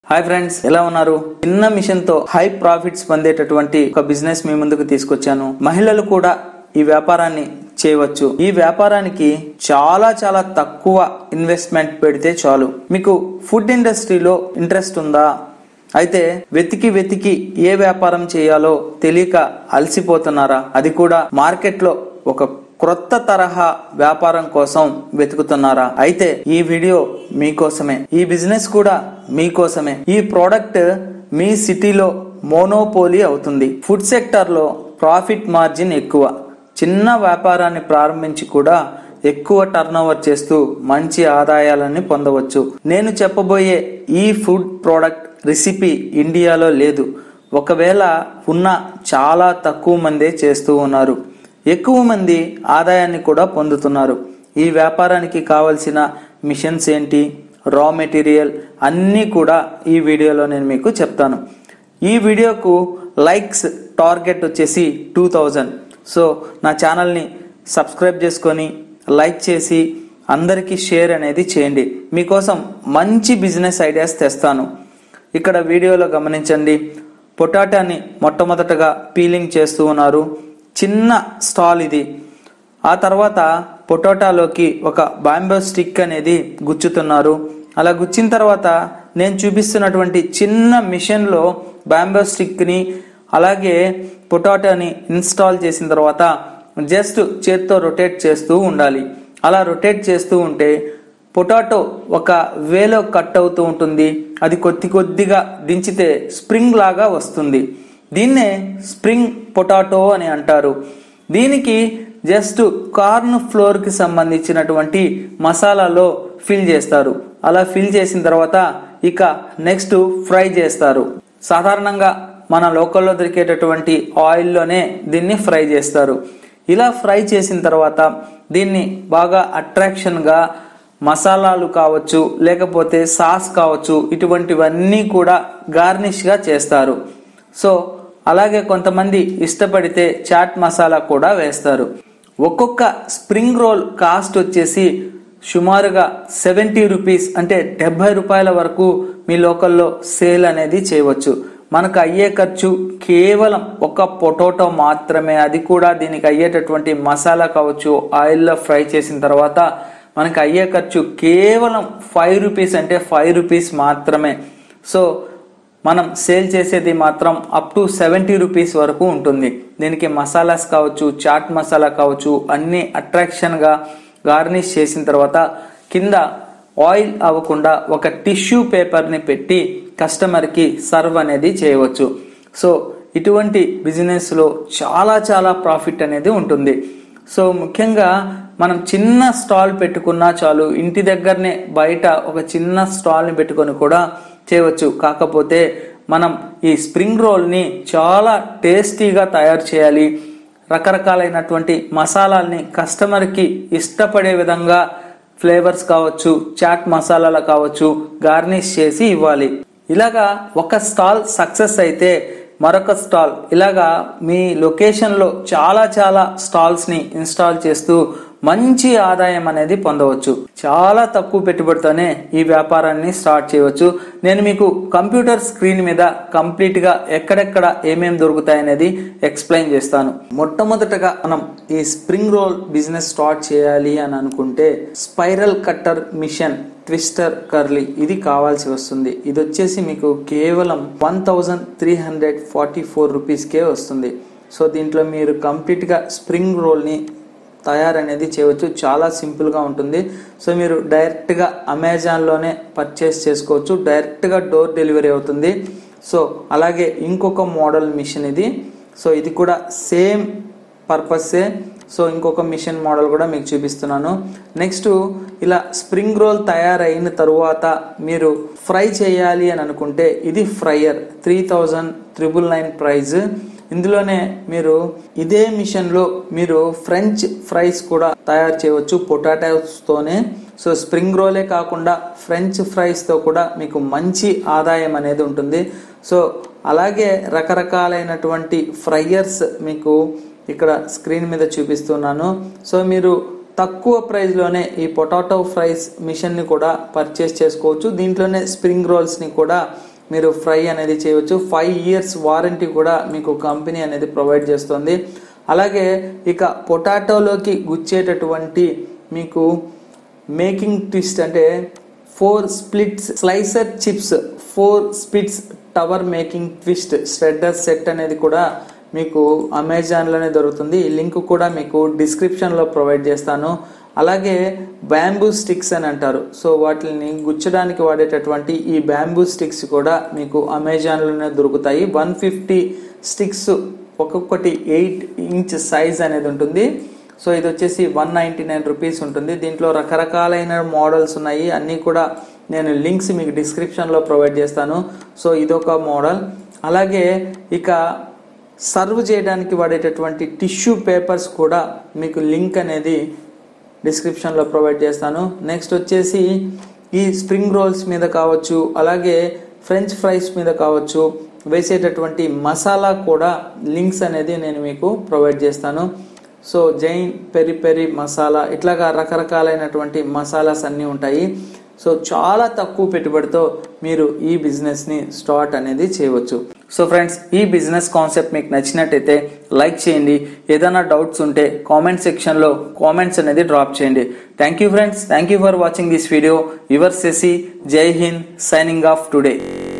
hi friends ఎలా ఉన్నారు చిన్న మిషన్ తో హై ప్రాఫిట్స్ పొందేటటువంటి ఒక బిజినెస్ మీ ముందుకు తీసుకొచ్చాను మహిళలు కూడా ఈ వ్యాపారాన్ని చేయవచ్చు ఈ వ్యాపారానికి చాలా చాలా తక్కువ ఇన్వెస్ట్మెంట్ పెడితే చాలు మీకు ఫుడ్ ఇండస్ట్రీలో ఇంట్రెస్ట్ ఉందా అయితే వెతికి వెతికి ఏ వ్యాపారం చేయాలో తెలియక అలసిపోతున్నారా అది కూడా మార్కెట్లో ఒక క్రొత్త తరహా వ్యాపారం కోసం వెతుకుతున్నారా అయితే ఈ వీడియో మీకోసమే ఈ బిజినెస్ కూడా మీకోసమే ఈ ప్రోడక్ట్ మీ సిటీలో మోనోపోలీ అవుతుంది ఫుడ్ సెక్టర్ లో ప్రాఫిట్ మార్జిన్ ఎక్కువ చిన్న వ్యాపారాన్ని ప్రారంభించి కూడా ఎక్కువ టర్నోవర్ చేస్తూ మంచి ఆదాయాలని పొందవచ్చు నేను చెప్పబోయే ఈ ఫుడ్ ప్రోడక్ట్ రెసిపీ ఇండియాలో లేదు ఒకవేళ ఉన్న చాలా తక్కువ మందే చేస్తూ ఉన్నారు ఎక్కువ మంది ఆదాయాన్ని కూడా పొందుతున్నారు ఈ వ్యాపారానికి కావలసిన మిషన్స్ ఏంటి రా మెటీరియల్ అన్నీ కూడా ఈ వీడియోలో నేను మీకు చెప్తాను ఈ వీడియోకు లైక్స్ టార్గెట్ వచ్చేసి టూ థౌజండ్ సో నా ఛానల్ని సబ్స్క్రైబ్ చేసుకొని లైక్ చేసి అందరికీ షేర్ అనేది చేయండి మీకోసం మంచి బిజినెస్ ఐడియాస్ తెస్తాను ఇక్కడ వీడియోలో గమనించండి పొటాటాని మొట్టమొదటగా పీలింగ్ చేస్తూ ఉన్నారు చిన్న స్టాల్ ఇది ఆ తర్వాత పొటాటాలోకి ఒక బాంబో స్టిక్ అనేది గుచ్చుతున్నారు అలా గుచ్చిన తర్వాత నేను చూపిస్తున్నటువంటి చిన్న మిషన్లో బాంబో స్టిక్ని అలాగే పొటాటాని ఇన్స్టాల్ చేసిన తర్వాత జస్ట్ చేత్తో రొటేట్ చేస్తూ ఉండాలి అలా రొటేట్ చేస్తూ ఉంటే పొటాటో ఒక వేలో కట్ అవుతూ ఉంటుంది అది కొద్ది కొద్దిగా దించితే స్ప్రింగ్ లాగా వస్తుంది దీన్నే స్ప్రింగ్ పొటాటో అని అంటారు దీనికి జస్ట్ కార్న్ ఫ్లోర్కి సంబంధించినటువంటి మసాలాలో ఫిల్ చేస్తారు అలా ఫిల్ చేసిన తర్వాత ఇక నెక్స్ట్ ఫ్రై చేస్తారు సాధారణంగా మన లోకల్లో దొరికేటటువంటి ఆయిల్లోనే దీన్ని ఫ్రై చేస్తారు ఇలా ఫ్రై చేసిన తర్వాత దీన్ని బాగా అట్రాక్షన్గా మసాలాలు కావచ్చు లేకపోతే సాస్ కావచ్చు ఇటువంటివన్నీ కూడా గార్నిష్గా చేస్తారు సో అలాగే కొంతమంది ఇష్టపడితే చాట్ మసాలా కూడా వేస్తారు ఒక్కొక్క స్ప్రింగ్ రోల్ కాస్ట్ వచ్చేసి సుమారుగా సెవెంటీ రూపీస్ అంటే డెబ్బై రూపాయల వరకు మీ లోకల్లో సేల్ అనేది చేయవచ్చు మనకు అయ్యే ఖర్చు కేవలం ఒక పొటాటో మాత్రమే అది కూడా దీనికి అయ్యేటటువంటి మసాలా కావచ్చు ఆయిల్లో ఫ్రై చేసిన తర్వాత మనకు అయ్యే ఖర్చు కేవలం ఫైవ్ రూపీస్ అంటే ఫైవ్ రూపీస్ మాత్రమే సో మనం సేల్ చేసేది మాత్రం అప్ టు సెవెంటీ రూపీస్ వరకు ఉంటుంది దీనికి మసాలాస్ కావచ్చు చాట్ మసాలా కావచ్చు అన్ని అట్రాక్షన్గా గార్నిష్ చేసిన తర్వాత కింద ఆయిల్ అవ్వకుండా ఒక టిష్యూ పేపర్ని పెట్టి కస్టమర్కి సర్వ్ అనేది చేయవచ్చు సో ఇటువంటి బిజినెస్లో చాలా చాలా ప్రాఫిట్ అనేది ఉంటుంది సో ముఖ్యంగా మనం చిన్న స్టాల్ పెట్టుకున్నా చాలు ఇంటి దగ్గరనే బయట ఒక చిన్న స్టాల్ని పెట్టుకొని కూడా చేయవచ్చు కాకపోతే మనం ఈ స్ప్రింగ్ రోల్ని చాలా టేస్టీగా తయారు చేయాలి రకరకాలైనటువంటి మసాలాల్ని కస్టమర్కి ఇష్టపడే విధంగా ఫ్లేవర్స్ కావచ్చు చాట్ మసాలాలు కావచ్చు గార్నిష్ చేసి ఇవ్వాలి ఇలాగా ఒక స్టాల్ సక్సెస్ అయితే మరొక స్టాల్ ఇలాగా మీ లొకేషన్లో చాలా చాలా స్టాల్స్ని ఇన్స్టాల్ చేస్తూ మంచి ఆదాయం అనేది పొందవచ్చు చాలా తక్కువ పెట్టుబడితోనే ఈ వ్యాపారాన్ని స్టార్ట్ చేయవచ్చు నేను మీకు కంప్యూటర్ స్క్రీన్ మీద కంప్లీట్గా ఎక్కడెక్కడ ఏమేమి దొరుకుతాయనేది ఎక్స్ప్లెయిన్ చేస్తాను మొట్టమొదటగా మనం ఈ స్ప్రింగ్ రోల్ బిజినెస్ స్టార్ట్ చేయాలి అని అనుకుంటే spiral cutter machine twister curly ఇది కావాల్సి వస్తుంది ఇది వచ్చేసి మీకు కేవలం one thousand three hundred forty four రూపీస్కే వస్తుంది సో దీంట్లో మీరు కంప్లీట్గా స్ప్రింగ్ రోల్ని తయారనేది చేయవచ్చు చాలా సింపుల్గా ఉంటుంది సో మీరు డైరెక్ట్గా అమెజాన్లోనే పర్చేస్ చేసుకోవచ్చు డైరెక్ట్గా డోర్ డెలివరీ అవుతుంది సో అలాగే ఇంకొక మోడల్ మిషన్ ఇది సో ఇది కూడా సేమ్ పర్పస్సే సో ఇంకొక మిషన్ మోడల్ కూడా మీకు చూపిస్తున్నాను నెక్స్ట్ ఇలా స్ప్రింగ్ రోల్ తయారైన తరువాత మీరు ఫ్రై చేయాలి అని అనుకుంటే ఇది fryer three thousand triple nine price ఇందులోనే మీరు ఇదే మిషన్లో మీరు ఫ్రెంచ్ ఫ్రైస్ కూడా తయారు చేయవచ్చు పొటాటోస్తోనే సో స్ప్రింగ్ రోలే కాకుండా ఫ్రెంచ్ ఫ్రైస్తో కూడా మీకు మంచి ఆదాయం అనేది ఉంటుంది సో అలాగే రకరకాలైనటువంటి ఫ్రైయర్స్ మీకు ఇక్కడ స్క్రీన్ మీద చూపిస్తున్నాను సో మీరు తక్కువ ప్రైస్లోనే ఈ పొటాటో ఫ్రైస్ మిషన్ని కూడా పర్చేస్ చేసుకోవచ్చు దీంట్లోనే స్ప్రింగ్ రోల్స్ని కూడా మీరు ఫ్రై అనేది చేయవచ్చు ఫైవ్ ఇయర్స్ వారంటీ కూడా మీకు కంపెనీ అనేది ప్రొవైడ్ చేస్తుంది అలాగే ఇక పొటాటోలోకి గుచ్చేటటువంటి మీకు మేకింగ్ ట్విస్ట్ అంటే four splits slicer chips four splits tower making twist shredder set అనేది కూడా మీకు అమెజాన్లోనే దొరుకుతుంది ఈ లింక్ కూడా మీకు డిస్క్రిప్షన్లో ప్రొవైడ్ చేస్తాను అలాగే బ్యాంబూ స్టిక్స్ అని అంటారు సో వాటిని గుచ్చడానికి వాడేటటువంటి ఈ బ్యాంబూ స్టిక్స్ కూడా మీకు అమెజాన్లోనే దొరుకుతాయి వన్ ఫిఫ్టీ స్టిక్స్ ఒక్కొక్కటి ఎయిట్ ఇంచ్ సైజ్ అనేది ఉంటుంది సో ఇది వచ్చేసి వన్ నైంటీ నైన్ రూపీస్ ఉంటుంది దీంట్లో రకరకాలైన మోడల్స్ ఉన్నాయి అన్నీ కూడా నేను లింక్స్ మీకు డిస్క్రిప్షన్లో ప్రొవైడ్ చేస్తాను సో ఇదొక మోడల్ అలాగే ఇక సర్వ్ చేయడానికి వాడేటటువంటి టిష్యూ పేపర్స్ కూడా మీకు లింక్ అనేది డిస్క్రిప్షన్లో ప్రొవైడ్ చేస్తాను నెక్స్ట్ వచ్చేసి ఈ స్ప్రింగ్ రోల్స్ మీద కావచ్చు అలాగే ఫ్రెంచ్ ఫ్రైస్ మీద కావచ్చు వేసేటటువంటి మసాలా కూడా లింక్స్ అనేది నేను మీకు ప్రొవైడ్ చేస్తాను so Jain peri peri masala ఇట్లాగా రకరకాలైనటువంటి మసాలాస్ అన్నీ ఉంటాయి సో చాలా తక్కువ పెట్టుబడితో మీరు ఈ బిజినెస్ని స్టార్ట్ అనేది చేయవచ్చు సో ఫ్రెండ్స్ ఈ బిజినెస్ కాన్సెప్ట్ మీకు నచ్చినట్టయితే లైక్ చేయండి ఏదైనా డౌట్స్ ఉంటే కామెంట్ సెక్షన్లో కామెంట్స్ అనేది డ్రాప్ చేయండి thank you friends thank you for watching this video your సెసి Jai Hind signing off today